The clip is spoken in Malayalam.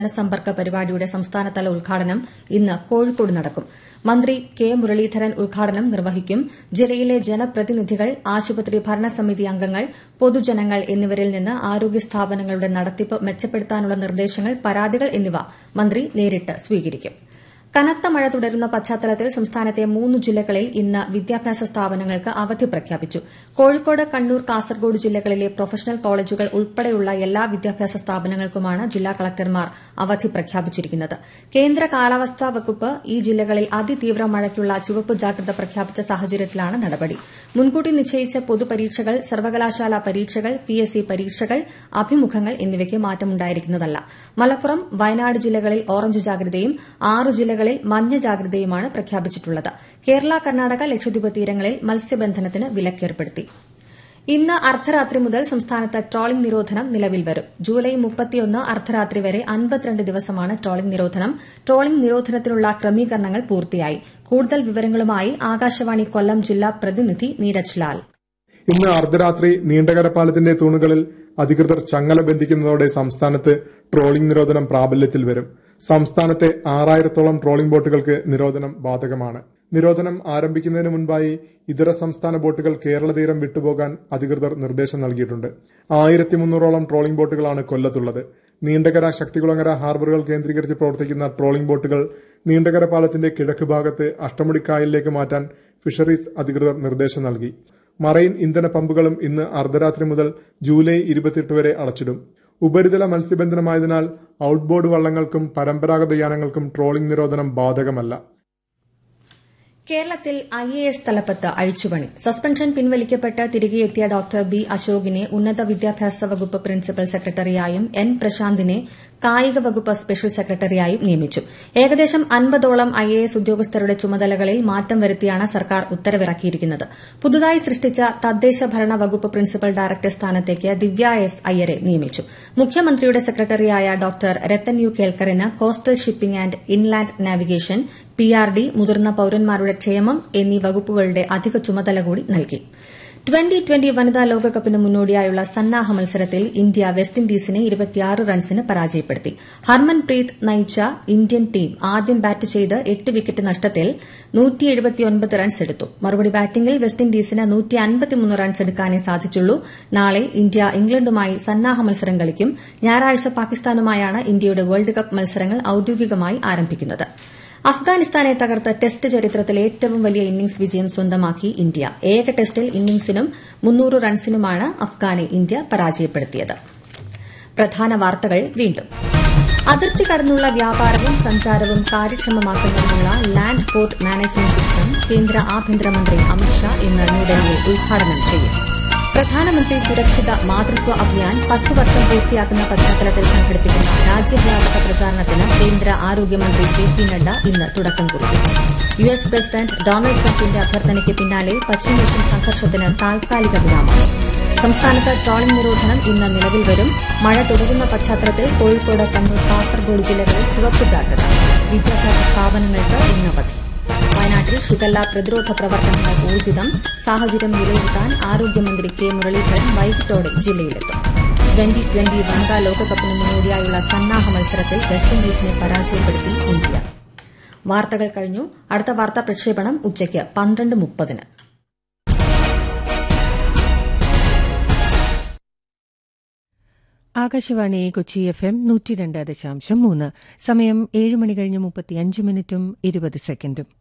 ജനസമ്പർക്ക പരിപാടിയുടെ സംസ്ഥാനതല ഉദ്ഘാടനം ഇന്ന് കോഴിക്കോട് നടക്കും മന്ത്രി കെ മുരളീധരൻ ഉദ്ഘാടനം നിർവഹിക്കും ജില്ലയിലെ ജനപ്രതിനിധികൾ ആശുപത്രി ഭരണസമിതി അംഗങ്ങൾ പൊതുജനങ്ങൾ എന്നിവരിൽ നിന്ന് ആരോഗ്യ സ്ഥാപനങ്ങളുടെ നടത്തിപ്പ് മെച്ചപ്പെടുത്താനുള്ള നിർദ്ദേശങ്ങൾ പരാതികൾ എന്നിവ മന്ത്രി നേരിട്ട് സ്വീകരിക്കും കനത്ത മഴ തുടരുന്ന പശ്ചാത്തലത്തിൽ സംസ്ഥാനത്തെ മൂന്ന് ജില്ലകളിൽ ഇന്ന് വിദ്യാഭ്യാസ സ്ഥാപനങ്ങൾക്ക് അവധി പ്രഖ്യാപിച്ചു കോഴിക്കോട് കണ്ണൂർ കാസർഗോഡ് ജില്ലകളിലെ പ്രൊഫഷണൽ കോളേജുകൾ ഉൾപ്പെടെയുള്ള എല്ലാ വിദ്യാഭ്യാസ സ്ഥാപനങ്ങൾക്കുമാണ് ജില്ലാ കളക്ടർമാർ അവധി പ്രഖ്യാപിച്ചിരിക്കുന്നത് കേന്ദ്ര കാലാവസ്ഥാ വകുപ്പ് ഈ ജില്ലകളിൽ അതിതീവ്ര മഴയ്ക്കുള്ള ചുവപ്പ് ജാഗ്രത പ്രഖ്യാപിച്ച സാഹചര്യത്തിലാണ് നടപടി മുൻകൂട്ടി നിശ്ചയിച്ച പൊതുപരീക്ഷകൾ സർവകലാശാല പരീക്ഷകൾ പിഎസ്സി പരീക്ഷകൾ അഭിമുഖങ്ങൾ എന്നിവയ്ക്ക് മാറ്റമുണ്ടായിരിക്കുന്നതല്ല മലപ്പുറം വയനാട് ജില്ലകളിൽ ഓറഞ്ച് ജാഗ്രതയും ആറ് ജില്ലകളിൽ മഞ്ഞ ജാഗ്രതയുമാണ് പ്രഖ്യാപിച്ചിട്ടുള്ളത് കേരള കർണാടക ലക്ഷദ്വീപ് തീരങ്ങളിൽ മത്സ്യബന്ധനത്തിന് വിലക്കേർപ്പെടുത്തി ഇന്ന് അർദ്ധരാത്രി മുതൽ സംസ്ഥാനത്ത് ട്രോളിംഗ് നിരോധനം നിലവിൽ വരും ജൂലൈ മുപ്പത്തിയൊന്ന് അർദ്ധരാത്രി വരെ അൻപത്തിരണ്ട് ദിവസമാണ് ട്രോളിംഗ് നിരോധനം ട്രോളിംഗ് നിരോധനത്തിനുള്ള ക്രമീകരണങ്ങൾ പൂർത്തിയായി കൂടുതൽ വിവരങ്ങളുമായി ആകാശവാണി കൊല്ലം ജില്ലാ പ്രതിനിധി നീരജ് ലാൽ ഇന്ന് അർദ്ധരാത്രി നീണ്ടകര പാലത്തിന്റെ തൂണുകളിൽ അധികൃതർ ചങ്ങല ബന്ധിക്കുന്നതോടെ സംസ്ഥാനത്ത് ട്രോളിംഗ് നിരോധനം പ്രാബല്യത്തിൽ വരും സംസ്ഥാനത്തെ ആറായിരത്തോളം ട്രോളിംഗ് ബോട്ടുകൾക്ക് നിരോധനം ബാധകമാണ് നിരോധനം ആരംഭിക്കുന്നതിന് മുൻപായി ഇതര സംസ്ഥാന ബോട്ടുകൾ കേരള തീരം വിട്ടുപോകാൻ അധികൃതർ നിർദ്ദേശം നൽകിയിട്ടുണ്ട് ആയിരത്തി മുന്നൂറോളം ട്രോളിംഗ് ബോട്ടുകളാണ് കൊല്ലത്തുള്ളത് നീണ്ടകര ശക്തികുളങ്ങര ഹാർബറുകൾ കേന്ദ്രീകരിച്ച് പ്രവർത്തിക്കുന്ന ട്രോളിംഗ് ബോട്ടുകൾ നീണ്ടകര പാലത്തിന്റെ കിഴക്ക് ഭാഗത്ത് അഷ്ടമുടിക്കായലിലേക്ക് മാറ്റാൻ ഫിഷറീസ് അധികൃതർ നിർദ്ദേശം നൽകി മറൈൻ ഇന്ധന പമ്പുകളും ഇന്ന് അർദ്ധരാത്രി മുതൽ ജൂലൈ ഇരുപത്തിയെട്ട് വരെ അടച്ചിടും ഉപരിതല മത്സ്യബന്ധനമായതിനാൽ ഔട്ട്ബോർഡ് വള്ളങ്ങൾക്കും പരമ്പരാഗത യാനങ്ങൾക്കും ട്രോളിംഗ് നിരോധനം ബാധകമല്ല കേരളത്തിൽ ഐ എ എസ് തലപ്പത്ത് അഴിച്ചുപണി സസ്പെൻഷൻ പിൻവലിക്കപ്പെട്ട് തിരികെയെത്തിയ ഡോക്ടർ ബി അശോകിനെ ഉന്നത വിദ്യാഭ്യാസ വകുപ്പ് പ്രിൻസിപ്പൽ സെക്രട്ടറിയായും എൻ പ്രശാന്തിനെ കായിക വകുപ്പ് സ്പെഷ്യൽ സെക്രട്ടറിയായും നിയമിച്ചു ഏകദേശം അൻപതോളം ഐ എ എസ് ഉദ്യോഗസ്ഥരുടെ ചുമതലകളിൽ മാറ്റം വരുത്തിയാണ് സർക്കാർ ഉത്തരവിറക്കിയിരിക്കുന്നത് പുതുതായി സൃഷ്ടിച്ച തദ്ദേശ ഭരണ വകുപ്പ് പ്രിൻസിപ്പൽ ഡയറക്ടർ സ്ഥാനത്തേക്ക് ദിവ്യ എസ് അയ്യരെ നിയമിച്ചു മുഖ്യമന്ത്രിയുടെ സെക്രട്ടറിയായ ഡോക്ടർ രത്തൻ യു കേൽക്കറിന് coastal shipping and inland navigation P R D മുതിർന്ന പൌരന്മാരുടെ ക്ഷേമം എന്നീ വകുപ്പുകളുടെ അധിക ചുമതല കൂടി നൽകി ട്വന്റി ട്വന്റി വനിതാ ലോകകപ്പിന് മുന്നോടിയായുള്ള സന്നാഹ മത്സരത്തിൽ ഇന്ത്യ വെസ്റ്റ് ഇൻഡീസിനെ ഇരുപത്തിയാറ് റൺസിന് പരാജയപ്പെടുത്തി ഹർമൻപ്രീത് നയിച്ച ഇന്ത്യൻ ടീം ആദ്യം ബാറ്റ് ചെയ്ത് എട്ട് വിക്കറ്റ് നഷ്ടത്തിൽ റൺസ് എടുത്തു മറുപടി ബാറ്റിംഗിൽ വെസ്റ്റ് ഇൻഡീസിന് റൺസ് എടുക്കാനേ സാധിച്ചുള്ളൂ നാളെ ഇന്ത്യ ഇംഗ്ലണ്ടുമായി സന്നാഹ മത്സരം കളിക്കും ഞായറാഴ്ച പാകിസ്ഥാനുമായാണ് ഇന്ത്യയുടെ വേൾഡ് കപ്പ് മത്സരങ്ങൾ ഔദ്യോഗികമായി ആരംഭിക്കുന്നത് അഫ്ഗാനിസ്ഥാനെ തകർത്ത് ടെസ്റ്റ് ചരിത്രത്തിലെ ഏറ്റവും വലിയ ഇന്നിംഗ്സ് വിജയം സ്വന്തമാക്കി ഇന്ത്യ ഏക ടെസ്റ്റിൽ ഇന്നിംഗ്സിനും മുന്നൂറ് റൺസിനുമാണ് അഫ്ഗാനെ ഇന്ത്യ പരാജയപ്പെടുത്തിയത് പ്രധാന വാർത്തകൾ വീണ്ടും അതിർത്തി കടന്നുള്ള വ്യാപാരവും സഞ്ചാരവും കാര്യക്ഷമമാക്കുന്നതിനുള്ള ലാൻഡ് പോർട്ട് മാനേജ്മെന്റ് സിസ്റ്റം കേന്ദ്ര ആഭ്യന്തരമന്ത്രി അമിത്ഷാ ഇന്ന് ന്യൂഡൽഹിയിൽ ഉദ്ഘാടനം ചെയ്യും പ്രധാനമന്ത്രി സുരക്ഷിത മാതൃത്വ അഭിയാൻ പത്ത് വർഷം പൂർത്തിയാക്കുന്ന പശ്ചാത്തലത്തിൽ സംഘടിപ്പിക്കുന്ന രാജ്യവ്യാപക പ്രചാരണത്തിന് കേന്ദ്ര ആരോഗ്യമന്ത്രി ജെ പി നഡ്ഡ ഇന്ന് തുടക്കം കുറിക്കും യു എസ് പ്രസിഡന്റ് ഡൊണാൾഡ് ട്രംപിന്റെ അഭ്യർത്ഥനയ്ക്ക് പിന്നാലെ പശ്ചിമേഷ്യൻ സംഘർഷത്തിന് താൽക്കാലിക വിരാമം സംസ്ഥാനത്ത് ട്രോളിംഗ് നിരോധനം ഇന്ന് നിലവിൽ വരും മഴ തുടരുന്ന പശ്ചാത്തലത്തിൽ കോഴിക്കോട് കണ്ണൂർ കാസർഗോഡ് ജില്ലകളിൽ ചുവപ്പ് ജാഗ്രത വിദ്യാഭ്യാസ സ്ഥാപനങ്ങൾക്ക് ഇന്നവധി വയനാട്ടിൽ ഷിഗല്ല പ്രതിരോധ പ്രവർത്തനങ്ങൾ ഊർജിതം സാഹചര്യം വിലയിരുത്താൻ ആരോഗ്യമന്ത്രി കെ മുരളീധരൻ വൈകിട്ടോടെ ജില്ലയിലെത്തും ട്വന്റി ട്വന്റി വനിതാ ലോകകപ്പിന് മുന്നോടിയായുള്ള സന്നാഹ മത്സരത്തിൽ വെസ്റ്റ് ഇൻഡീസിനെ പരാജയപ്പെടുത്തി ഇന്ത്യ വാർത്തകൾ കഴിഞ്ഞു അടുത്ത വാർത്താ പ്രക്ഷേപണം ഉച്ചയ്ക്ക് പന്ത്രണ്ട് മുപ്പതിന് ആകാശവാണി കൊച്ചി എഫ് എം നൂറ്റി രണ്ട് ദശാംശം മൂന്ന് സമയം ഏഴ് മണി കഴിഞ്ഞ് മുപ്പത്തിയഞ്ച് മിനിറ്റും ഇരുപത് സെക്കൻഡും